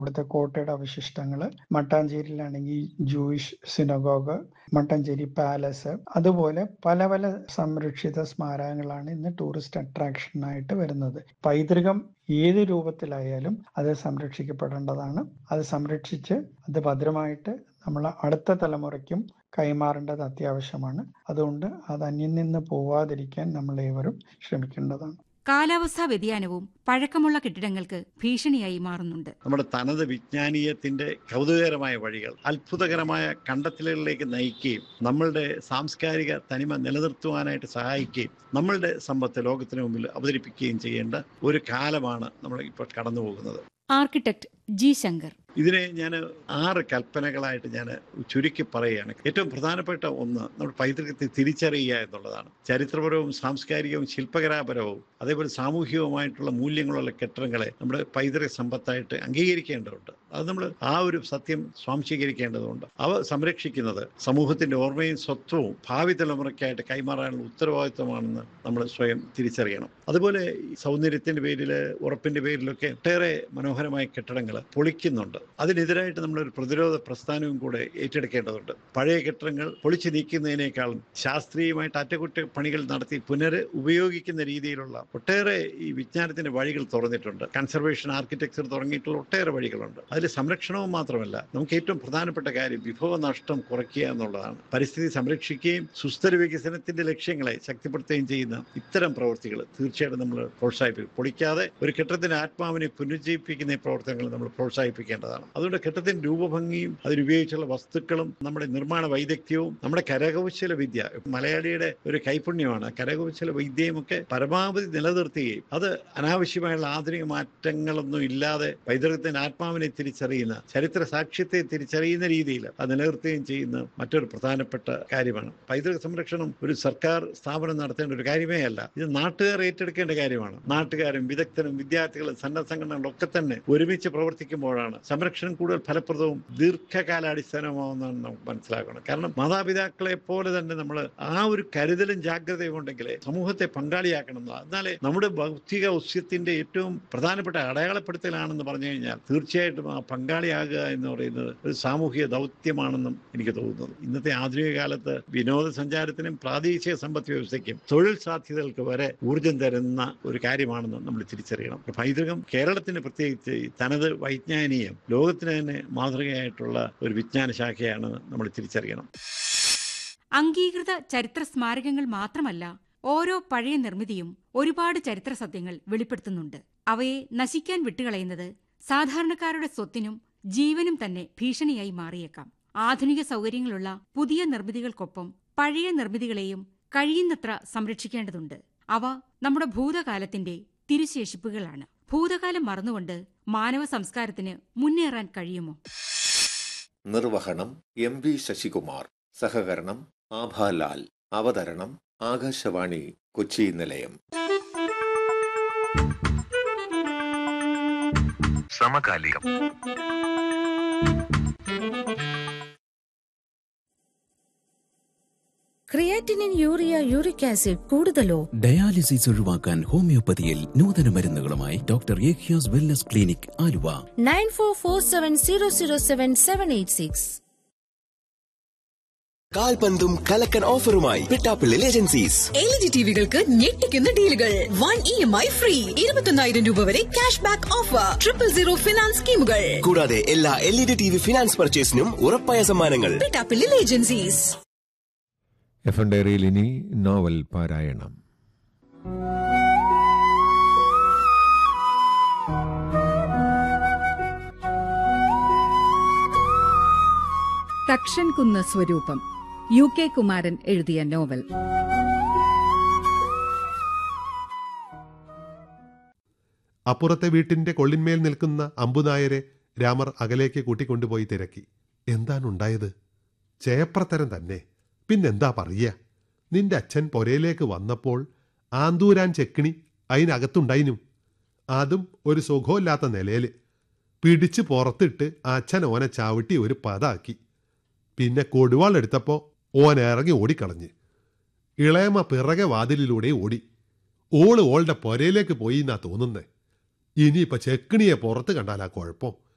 ഇവിടുത്തെ കോട്ടയുടെ അവശിഷ്ടങ്ങൾ മട്ടാഞ്ചേരിയിലാണെങ്കിൽ ജൂയിഷ് സിനഗോഗ് മട്ടാഞ്ചേരി പാലസ് അതുപോലെ പല പല സംരക്ഷിത സ്മാരകങ്ങളാണ് ഇന്ന് ടൂറിസ്റ്റ് അട്രാക്ഷനായിട്ട് വരുന്നത് പൈതൃകം ഏത് രൂപത്തിലായാലും അത് സംരക്ഷിക്കപ്പെടേണ്ടതാണ് അത് സംരക്ഷിച്ച് അത് ഭദ്രമായിട്ട് നമ്മൾ അടുത്ത തലമുറയ്ക്കും കൈമാറേണ്ടത് അത്യാവശ്യമാണ് അതുകൊണ്ട് അത് അന്യം നിന്ന് പോവാതിരിക്കാൻ നമ്മൾ ഏവരും ശ്രമിക്കേണ്ടതാണ് കാലാവസ്ഥാ വ്യതിയാനവും പഴക്കമുള്ള കെട്ടിടങ്ങൾക്ക് ഭീഷണിയായി മാറുന്നുണ്ട് നമ്മുടെ തനത് വിജ്ഞാനീയത്തിന്റെ കൗതുകകരമായ വഴികൾ അത്ഭുതകരമായ കണ്ടെത്തലുകളിലേക്ക് നയിക്കുകയും നമ്മളുടെ സാംസ്കാരിക തനിമ നിലനിർത്തുവാനായിട്ട് സഹായിക്കുകയും നമ്മളുടെ സമ്പത്ത് ലോകത്തിന് മുമ്പിൽ അവതരിപ്പിക്കുകയും ചെയ്യേണ്ട ഒരു കാലമാണ് നമ്മൾ ഇപ്പോൾ കടന്നു പോകുന്നത് ആർക്കിടെക്ട് ജി ശങ്കർ ഇതിനെ ഞാൻ ആറ് കൽപ്പനകളായിട്ട് ഞാൻ ചുരുക്കി പറയുകയാണ് ഏറ്റവും പ്രധാനപ്പെട്ട ഒന്ന് നമ്മുടെ പൈതൃകത്തെ തിരിച്ചറിയുക എന്നുള്ളതാണ് ചരിത്രപരവും സാംസ്കാരികവും ശില്പകലാപരവും അതേപോലെ സാമൂഹികവുമായിട്ടുള്ള മൂല്യങ്ങളുള്ള കെട്ടിടങ്ങളെ നമ്മുടെ പൈതൃക സമ്പത്തായിട്ട് അംഗീകരിക്കേണ്ടതുണ്ട് അത് നമ്മൾ ആ ഒരു സത്യം സ്വാംശീകരിക്കേണ്ടതുണ്ട് അവ സംരക്ഷിക്കുന്നത് സമൂഹത്തിന്റെ ഓർമ്മയും സ്വത്വവും ഭാവി തലമുറയ്ക്കായിട്ട് കൈമാറാനുള്ള ഉത്തരവാദിത്വമാണെന്ന് നമ്മൾ സ്വയം തിരിച്ചറിയണം അതുപോലെ ഈ സൗന്ദര്യത്തിന്റെ പേരിൽ ഉറപ്പിന്റെ പേരിലൊക്കെ ഒട്ടേറെ മനോഹരമായ കെട്ടിടങ്ങൾ പൊളിക്കുന്നുണ്ട് അതിനെതിരായിട്ട് നമ്മളൊരു പ്രതിരോധ പ്രസ്ഥാനവും കൂടെ ഏറ്റെടുക്കേണ്ടതുണ്ട് പഴയ കെട്ടിടങ്ങൾ പൊളിച്ചു നീക്കുന്നതിനേക്കാളും ശാസ്ത്രീയമായിട്ട് അറ്റകുറ്റപ്പണികൾ നടത്തി പുനർ ഉപയോഗിക്കുന്ന രീതിയിലുള്ള ഒട്ടേറെ ഈ വിജ്ഞാനത്തിന്റെ വഴികൾ തുറന്നിട്ടുണ്ട് കൺസർവേഷൻ ആർക്കിടെക്ചർ തുടങ്ങിയിട്ടുള്ള ഒട്ടേറെ വഴികളുണ്ട് അതിൽ സംരക്ഷണവും മാത്രമല്ല നമുക്ക് ഏറ്റവും പ്രധാനപ്പെട്ട കാര്യം വിഭവ നഷ്ടം കുറയ്ക്കുക എന്നുള്ളതാണ് പരിസ്ഥിതി സംരക്ഷിക്കുകയും സുസ്ഥിര വികസനത്തിന്റെ ലക്ഷ്യങ്ങളെ ശക്തിപ്പെടുത്തുകയും ചെയ്യുന്ന ഇത്തരം പ്രവൃത്തികൾ തീർച്ചയായിട്ടും നമ്മൾ പ്രോത്സാഹിപ്പിക്കും പൊളിക്കാതെ ഒരു കെട്ടിടത്തിന്റെ ആത്മാവിനെ പുനരുജ്ജീവിപ്പിക്കുന്ന ഈ പ്രവർത്തനങ്ങൾ നമ്മൾ പ്രോത്സാഹിപ്പിക്കേണ്ടതാണ് അതുകൊണ്ട് കെട്ടിടത്തിന്റെ രൂപഭംഗിയും അതിലുപയോഗിച്ചുള്ള വസ്തുക്കളും നമ്മുടെ നിർമ്മാണ വൈദഗ്ധ്യവും നമ്മുടെ കരകൗശല വിദ്യ മലയാളിയുടെ ഒരു കൈപുണ്യമാണ് കരകൗശല വിദ്യയും ഒക്കെ പരമാവധി നിലനിർത്തുകയും അത് അനാവശ്യമായുള്ള ആധുനിക മാറ്റങ്ങളൊന്നും ഇല്ലാതെ പൈതൃകത്തിന്റെ ആത്മാവിനെ തിരിച്ചറിയുന്ന ചരിത്ര സാക്ഷ്യത്തെ തിരിച്ചറിയുന്ന രീതിയിൽ അത് നിലനിർത്തുകയും ചെയ്യുന്ന മറ്റൊരു പ്രധാനപ്പെട്ട കാര്യമാണ് പൈതൃക സംരക്ഷണം ഒരു സർക്കാർ സ്ഥാപനം നടത്തേണ്ട ഒരു കാര്യമേ അല്ല ഇത് നാട്ടുകാർ ഏറ്റെടുക്കേണ്ട കാര്യമാണ് നാട്ടുകാരും വിദഗ്ധരും വിദ്യാർത്ഥികളും സന്നദ്ധ സംഘടനകളും ഒക്കെ തന്നെ ഒരുമിച്ച് പ്രവർത്തിക്കുമ്പോഴാണ് സംരക്ഷണം കൂടുതൽ ഫലപ്രദവും ദീർഘകാലാടിസ്ഥാനമാവുന്നതാണ് നമുക്ക് മനസ്സിലാക്കണം കാരണം മാതാപിതാക്കളെ പോലെ തന്നെ നമ്മൾ ആ ഒരു കരുതലും ജാഗ്രതയും ഉണ്ടെങ്കിൽ സമൂഹത്തെ പങ്കാളിയാക്കണം എന്നതാണ്. എന്നാലേ നമ്മുടെ ഭൗതിക ഔസ്യത്തിന്റെ ഏറ്റവും പ്രധാനപ്പെട്ട അടയാളപ്പെടുത്തലാണെന്ന് പറഞ്ഞു കഴിഞ്ഞാൽ തീർച്ചയായിട്ടും ആ പങ്കാളിയാകുക എന്ന് പറയുന്നത് ഒരു സാമൂഹിക ദൗത്യമാണെന്നും എനിക്ക് തോന്നുന്നത് ഇന്നത്തെ ആധുനിക കാലത്ത് വിനോദസഞ്ചാരത്തിനും പ്രാദേശിക സമ്പദ് വ്യവസ്ഥയ്ക്കും തൊഴിൽ സാധ്യതകൾക്ക് വരെ ഊർജം തരുന്ന ഒരു കാര്യമാണെന്ന് നമ്മൾ തിരിച്ചറിയണം പൈതൃകം കേരളത്തിന് പ്രത്യേകിച്ച് ഈ തനത് വൈജ്ഞാനീയം ലോകത്തിന് തന്നെ മാതൃകയായിട്ടുള്ള ഒരു വിജ്ഞാന ശാഖയാണ് നമ്മൾ തിരിച്ചറിയണം അംഗീകൃത ചരിത്ര സ്മാരകങ്ങൾ മാത്രമല്ല ഓരോ പഴയ നിർമ്മിതിയും ഒരുപാട് ചരിത്ര സത്യങ്ങൾ വെളിപ്പെടുത്തുന്നുണ്ട് അവയെ നശിക്കാൻ വിട്ടുകളയുന്നത് സാധാരണക്കാരുടെ സ്വത്തിനും ജീവനും തന്നെ ഭീഷണിയായി മാറിയേക്കാം ആധുനിക സൗകര്യങ്ങളുള്ള പുതിയ നിർമ്മിതികൾക്കൊപ്പം പഴയ നിർമ്മിതികളെയും കഴിയുന്നത്ര സംരക്ഷിക്കേണ്ടതുണ്ട് അവ നമ്മുടെ ഭൂതകാലത്തിന്റെ തിരുശേഷിപ്പുകളാണ് ഭൂതകാലം മറന്നുകൊണ്ട് മാനവ സംസ്കാരത്തിന് മുന്നേറാൻ കഴിയുമോ നിർവഹണം എം വി ശശികുമാർ സഹകരണം ആഭാലാൽ അവതരണം ആകാശവാണി കൊച്ചി നിലയം സമകാലികം ക്രിയാറ്റിനിൻ യൂറിയ യൂറിക് ആസിഡ് കൂടുതലോ ഡയാലിസിസ് ഒഴിവാക്കാൻ ഹോമിയോപ്പതിയിൽ നൂതന മരുന്നുകളുമായി ഡോക്ടർ ഏഖ്യാസ് wellness clinic Aluva nine four four seven zero zero seven seven eight six കാൽപന്തും കലക്കൻ ഓഫറുമായി പിട്ടാപ്പിള്ളിൽ ഏജൻസീസ് എൽ ജി ടിവികൾക്ക് ഞെട്ടിക്കുന്ന ഡീലുകൾ one E M I free ഇരുപത്തൊന്നായിരം രൂപ വരെ cashback offer triple zero finance സ്കീമുകൾ കൂടാതെ എല്ലാ L E D T V finance പർച്ചേസിനും ഉറപ്പായ സമ്മാനങ്ങൾ പിട്ടാപ്പിള്ളിൽ ഏജൻസീസ് എഫ് എൻ ഡയറിയിൽ ഇനി നോവൽ പാരായണം തക്ഷൻ കുന്ന് സ്വരൂപം യു കെ കുമാരൻ എഴുതിയ നോവൽ അപ്പുറത്തെ വീട്ടിന്റെ കൊള്ളിന്മേൽ നിൽക്കുന്ന അമ്പുനായരെ രാമർ അകലേക്ക് കൂട്ടിക്കൊണ്ടുപോയി തിരക്കി എന്താണുണ്ടായത് ചേപ്രത്തരം തന്നെ പിന്നെന്താ പറയ നിന്റെ അച്ഛൻ പൊരയിലേക്ക് വന്നപ്പോൾ ആന്തൂരാൻ ചെക്കിണി അതിനകത്തുണ്ടായിനും അതും ഒരു സുഖമില്ലാത്ത നിലയിൽ പിടിച്ച് പുറത്തിട്ട് അച്ഛൻ ഓനെ ചവിട്ടി ഒരു പതാക്കി പിന്നെ കൊടുവാൾ എടുത്തപ്പോൾ ഓൻ ഇറങ്ങി ഓടിക്കളഞ്ഞ് ഇളയമ പിറകെ വാതിലിലൂടെ ഓടി ഓള് ഓളുടെ പൊരയിലേക്ക് പോയി എന്നാ തോന്നുന്നേ ഇനിയിപ്പോ ചെക്കിണിയെ പുറത്ത് കണ്ടാലാ കുഴപ്പം